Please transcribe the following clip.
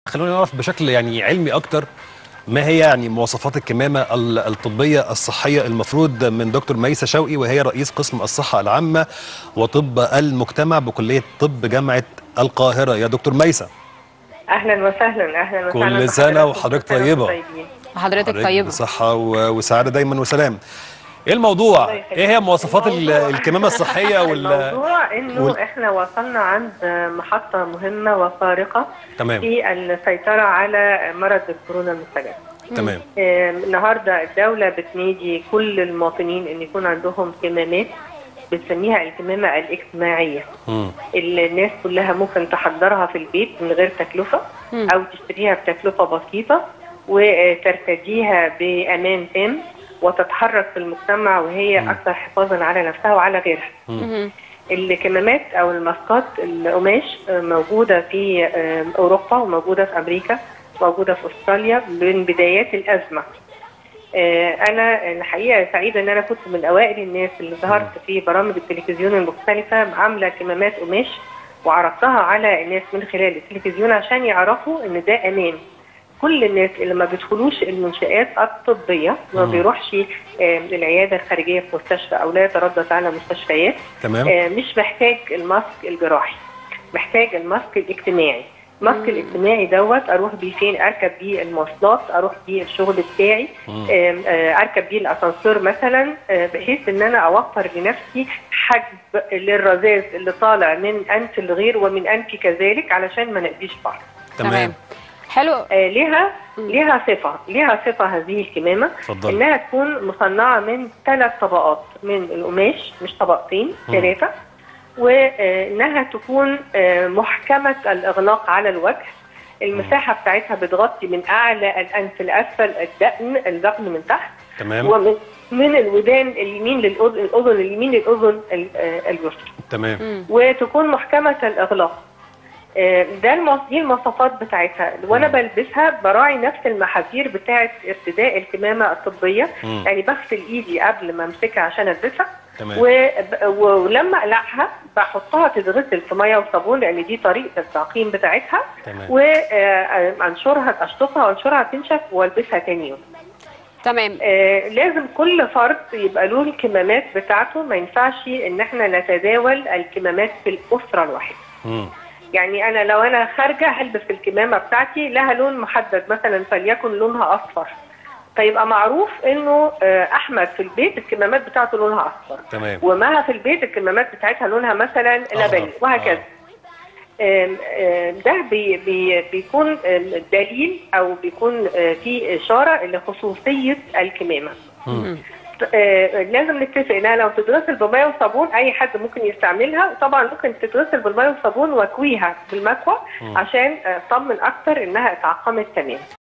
خلونا نعرف بشكل يعني علمي اكتر ما هي يعني مواصفات الكمامه ال- الطبيه الصحيه المفروض من دكتور ميسه شوقي وهي رئيس قسم الصحه العامه وطب المجتمع بكليه طب جامعه القاهره يا دكتور ميسه اهلا وسهلا اهلا وسهلا كل بحضرتك. سنة وحضرتك كل سنة طيبة. وانتم طيبين. حضرتك حضرتك طيبة بصحه و- وسعاده دايما وسلام ايه الموضوع الله يخليك. ايه هي مواصفات ال- الموضوع- الكمامه الصحيه وال الموضوع انه وال- احنا وصلنا عند محطه مهمه وفارقه تمام في السيطره على مرض الكورونا المستجد تمام آه، النهارده الدوله بتنادي كل المواطنين ان يكون عندهم كمامات بنسميها الكمامه الاجتماعيه مم. اللي الناس كلها ممكن تحضرها في البيت من غير تكلفه مم. او تشتريها بتكلفه بسيطه وترتديها بامان تام وتتحرك في المجتمع وهي اكثر حفاظا على نفسها وعلى غيرها. مهم. الكمامات او الماسكات القماش آه، موجوده في آه، اوروبا وموجوده في امريكا موجوده في استراليا من بدايات الازمه. آه، انا الحقيقه سعيده ان انا كنت من اوائل الناس اللي ظهرت في برامج التلفزيون المختلفه عامله كمامات قماش وعرضتها على الناس من خلال التلفزيون عشان يعرفوا ان ده امان. كل الناس اللي ما بيدخلوش المنشآت الطبية ما مم. بيروحش آه، العيادة الخارجية في مستشفى أو لا يتردد على مستشفيات تمام آه، مش محتاج الماسك الجراحي محتاج الماسك الاجتماعي الماسك الاجتماعي دوت اروح بيه فين اركب بيه المواصلات اروح بيه الشغل بتاعي مم. آم، آه، اركب بيه الاسانسير مثلا آه، بحيث ان انا اوفر لنفسي حجب للرذاذ اللي طالع من انف الغير ومن انفي كذلك علشان ما نأذيش بعض تمام حلو آه، ليها ليها صفه ليها صفه هذه الكمامه اتفضلي انها تكون مصنعه من ثلاث طبقات من القماش مش طبقتين مم. ثلاثه وانها تكون آه، محكمه الاغلاق على الوجه المساحه بتاعتها بتغطي من اعلى الانف لاسفل الدقن الدقن من تحت تمام ومن من الودان اليمين للاذن الاذن اليمين للاذن ال- آه، اليسرى تمام مم. وتكون محكمة الإغلاق آه، ده المواص- دي المواصفات بتاعتها وانا مم. بلبسها براعي نفس المحاذير بتاعه ارتداء الكمامه الطبيه مم. يعني بغسل ايدي قبل ما امسكها عشان البسها تمام وب- ولما اقلعها بحطها تتغسل في ميه وصابون لان دي طريقه التعقيم بتاعتها تمام وانشرها اشطفها وانشرها تنشف والبسها تاني يوم تمام آه، لازم كل فرد يبقى له الكمامات بتاعته ما ينفعش ان احنا نتداول الكمامات في الاسره الواحده مم. يعني انا لو انا خارجه هلبس الكمامه بتاعتي لها لون محدد مثلا فليكن لونها اصفر فيبقى معروف انه آه، احمد في البيت الكمامات بتاعته لونها اصفر تمام ومها في البيت الكمامات بتاعتها لونها مثلا أخضر. لبني وهكذا آم، آم، ده بي بي بيكون آم، دليل او بيكون آه، في اشاره لخصوصيه الكمامه مم. آه، لازم نتفق انها لو تتغسل بميه وصابون اي حد ممكن يستعملها وطبعا ممكن تتغسل بالميه والصابون واكويها بالمكوى مم. عشان آه، اطمن اكتر انها اتعقمت تمام